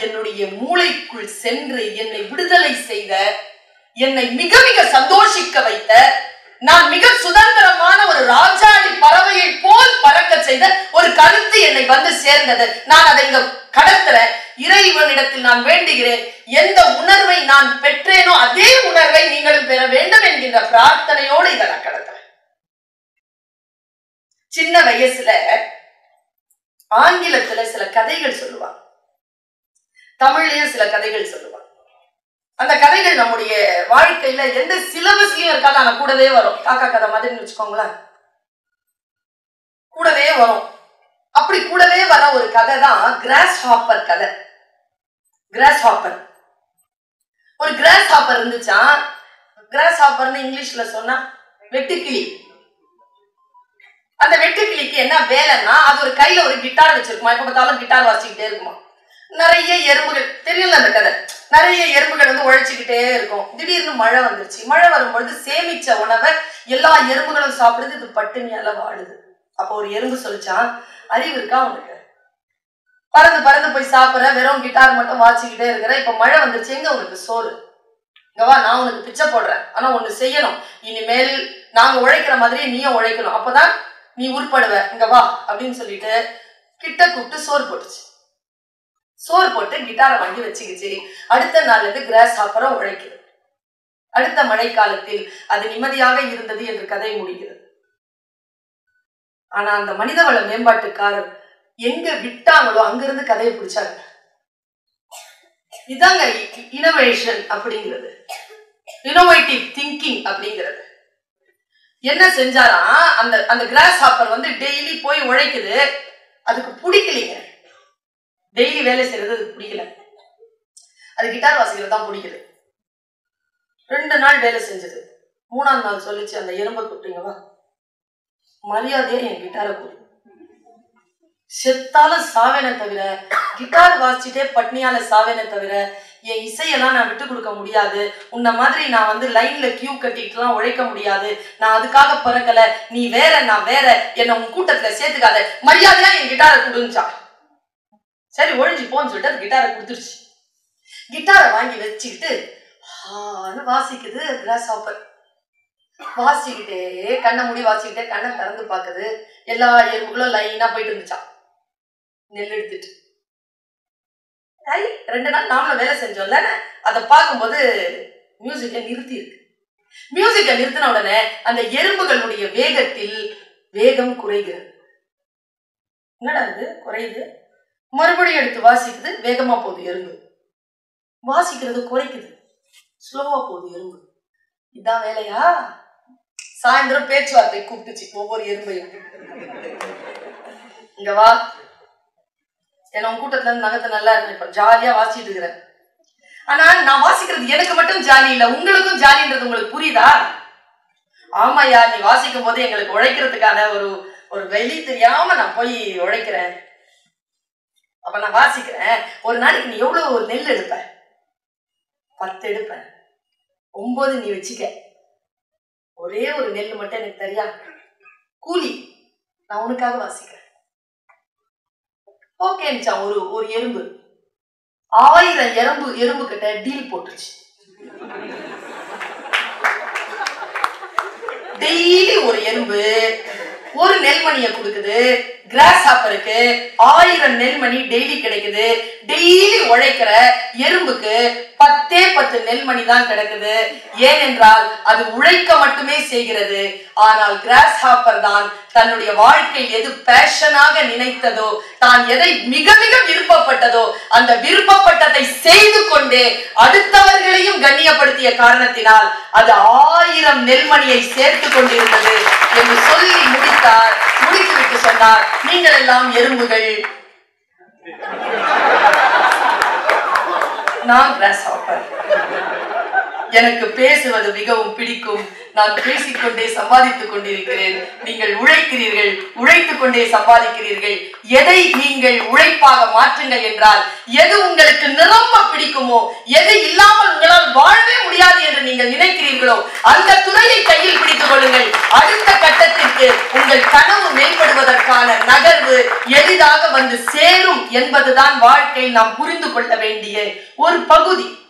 என்னுடைய மூளைக்குள் சென்று என்னை விடுதலை செய்த என்னை மிக மிக சந்தோஷிக்க வைத்த நான் மிக சுதந்திரமான ஒரு ராஜாளி பறவையை போல் பறக்க செய்த ஒரு கருத்து என்னை வந்து சேர்ந்தது நான் அதை இங்க கடத்துறேன் இறைவனிடத்தில் நான் வேண்டுகிறேன் எந்த உணர்வை நான் பெற்றேனோ அதே உணர்வை நீங்களும் பெற வேண்டும் என்கின்ற பிரார்த்தனையோடு இதை நான் கடத்துறேன் சின்ன வயசுல ஆங்கிலத்துல சில கதைகள் சொல்லுவாங்க தமிழ்லயும் சில கதைகள் சொல்லுவாங்க அந்த கதைகள் நம்முடைய வாழ்க்கையில எந்த சிலபஸ்லயும் இருக்காது ஆனா கூடவே வரும் காக்கா கதை மாதிரின்னு வச்சுக்கோங்களேன் கூடவே வரும் அப்படி கூடவே வர ஒரு கதை தான் கிராஸ் ஹாப்பர் கதை கிராஸ் ஹாப்பர் ஒரு கிராஸ் ஹாப்பர் இருந்துச்சான் கிராஸ் ஹாப்பர்னு இங்கிலீஷ்ல சொன்னா வெட்டுக்கிளி அந்த வெட்டுக்கிளிக்கு என்ன வேலைன்னா அது ஒரு கையில ஒரு கிட்டார் வச்சிருக்குமா எப்ப பார்த்தாலும் கிட்டார் வாசிக்கிட்டே இருக்குமா நிறைய எறும்புகள் தெரியல அந்த கதை நிறைய எறும்புகள் வந்து உழைச்சிக்கிட்டே இருக்கும் திடீர்னு மழை வந்துருச்சு மழை வரும்பொழுது சேமிச்ச உணவை எல்லா எறும்புகளும் சாப்பிடுது இது பட்டினியால வாழுது அப்போ ஒரு எறும்பு சொல்லிச்சான் அறிவு இருக்கா உனக்கு பறந்து பறந்து போய் சாப்பிட்ற வெறும் கிட்டார் மட்டும் வாசிக்கிட்டே இருக்கிற இப்ப மழை வந்துருச்சு எங்க உனக்கு சோறு இங்க வா நான் உனக்கு பிச்சை போடுறேன் ஆனா ஒண்ணு செய்யணும் இனிமேல் நாங்க உழைக்கிற மாதிரி நீயும் உழைக்கணும் அப்பதான் நீ உருப்படுவ இங்க வா அப்படின்னு சொல்லிட்டு கிட்ட கூப்பிட்டு சோறு போட்டுச்சு சோறு போட்டு கிட்டாரை வாங்கி வச்சுக்கிச்சு அடுத்த நாள் இது கிராஸ் ஹாப்பரம் உழைக்குது அடுத்த மழைக்காலத்தில் அது நிம்மதியாக இருந்தது என்று கதை முடிகிறது ஆனா அந்த மனிதவள மேம்பாட்டுக்காரர் எங்க விட்டாங்களோ அங்கிருந்து கதையை பிடிச்சாங்க இதாங்க இனோவேஷன் அப்படிங்கிறது இனோவேட்டிவ் திங்கிங் அப்படிங்கிறது என்ன செஞ்சாராம் அந்த அந்த கிராஸ் ஹாப்பர் வந்து டெய்லி போய் உழைக்குது அதுக்கு பிடிக்கலைங்க டெய்லி வேலை செய்யறது அதுக்கு பிடிக்கல அது கிட்டார் வாசிக்கிறது தான் பிடிக்குது ரெண்டு நாள் வேலை செஞ்சது மூணாம் நாள் சொல்லிச்சு அந்த எறும்பை கூப்பிட்டீங்கவா மரியாதையா என் கிட்டாரை கொடு செத்தாலும் சாவேனே தவிர கிட்டார் வாசிச்சுட்டே பட்னியால சாவேனே தவிர என் இசையெல்லாம் நான் விட்டு கொடுக்க முடியாது உன்ன மாதிரி நான் வந்து லைன்ல கியூ கட்டிட்டுலாம் உழைக்க முடியாது நான் அதுக்காக பிறக்கல நீ வேற நான் வேற என்னை உன் கூட்டத்துல சேர்த்துக்காத மரியாதையா என் கிட்டாரை கொடுஞ்சா சரி ஒழிஞ்சு போன்னு சொல்லிட்டு அது கிட்டாரை கொடுத்துருச்சு கிட்டாரை வாங்கி வச்சுக்கிட்டு ஆன்னு வாசிக்குது கிராஸ் ஹாப்பர் வாசிக்கிட்டே கண்ணை மூடி வாசிக்கிட்டே கண்ணை திறந்து பார்க்குது எல்லா எறும்புகளும் லைனா போயிட்டு இருந்துச்சான் நெல் எடுத்துட்டு ஐ ரெண்டு நாள் நாமளும் வேலை செஞ்சோம்ல அதை பார்க்கும்போது மியூசிக்கை நிறுத்தி இருக்கு மியூசிக்கை நிறுத்தின உடனே அந்த எறும்புகளுடைய வேகத்தில் வேகம் குறைகிறது என்னடா இது குறையுது மறுபடியும் எடுத்து வாசிக்குது வேகமா போகுது எறும்பு வாசிக்கிறது குறைக்குது ஸ்லோவா போகுது எறும்பு இதான் வேலையா சாயந்தரம் பேச்சுவார்த்தை கூப்பிட்டுச்சு ஒவ்வொரு எறும்பையும் இங்க வா என்ன உன் கூட்டத்துல இருந்து நகத்தை நல்லா இருக்கு இப்ப ஜாலியா வாசிட்டு இருக்கிறேன் ஆனா நான் வாசிக்கிறது எனக்கு மட்டும் ஜாலி இல்ல உங்களுக்கும் ஜாலின்றது உங்களுக்கு புரியுதா ஆமாயா நீ வாசிக்கும் போது எங்களுக்கு உழைக்கிறதுக்கான ஒரு ஒரு வெளி தெரியாம நான் போய் உழைக்கிறேன் அப்ப நான் வாசிக்கிறேன் ஒரு நாளைக்கு நீ எவ்வளவு ஒரு நெல் எடுப்ப பத்து எடுப்பேன் ஒன்பது நீ வச்சுக்க ஒரே ஒரு நெல் மட்டும் எனக்கு தெரியா கூலி நான் உனக்காக வாசிக்கிறேன் ஓகேன்ச்சா ஒரு ஒரு எறும்பு ஆயிரம் எறும்பு எறும்பு கிட்ட டீல் போட்டுருச்சு டெய்லி ஒரு எறும்பு ஒரு நெல்மணியை கொடுக்குது கிராஸ் ஹாப்பருக்கு ஆயிரம் நெல்மணி டெய்லி கிடைக்குது டெய்லி உழைக்கிற எறும்புக்கு பத்தே பத்து நெல்மணி தான் கிடைக்குது ஏனென்றால் அது உழைக்க மட்டுமே செய்கிறது ஆனால் கிராஸ் ஹாப்பர் தான் தன்னுடைய வாழ்க்கையில் எது பேஷனாக நினைத்ததோ தான் எதை மிக மிக விருப்பப்பட்டதோ அந்த விருப்பப்பட்டதை செய்து கொண்டே அடுத்தவர்களையும் கண்ணியப்படுத்திய காரணத்தினால் அது ஆயிரம் நெல்மணியை சேர்த்து கொண்டிருந்தது என்று சொல்லி முடித்தார் முடித்துவிட்டு சொன்னார் நீங்கள் எல்லாம் எறும்புகள் நான் கிராஸ் ஹாப்பர் எனக்கு பேசுவது மிகவும் பிடிக்கும் நான் பேசிக்கொண்டே சம்பாதித்துக் கொண்டிருக்கிறேன் நீங்கள் உழைக்கிறீர்கள் உழைத்துக் கொண்டே சம்பாதிக்கிறீர்கள் எதை நீங்கள் உழைப்பாக மாற்றுங்கள் என்றால் எது உங்களுக்கு நிரம்ப பிடிக்குமோ எது இல்லாமல் உங்களால் வாழவே முடியாது என்று நீங்கள் நினைக்கிறீர்களோ அந்த துறையை கையில் பிடித்துக் கொள்ளுங்கள் அடுத்த கட்டத்திற்கு உங்கள் கனவு மேம்படுவதற்கான நகர்வு எளிதாக வந்து சேரும் என்பதுதான் வாழ்க்கை நாம் புரிந்து கொள்ள வேண்டிய ஒரு பகுதி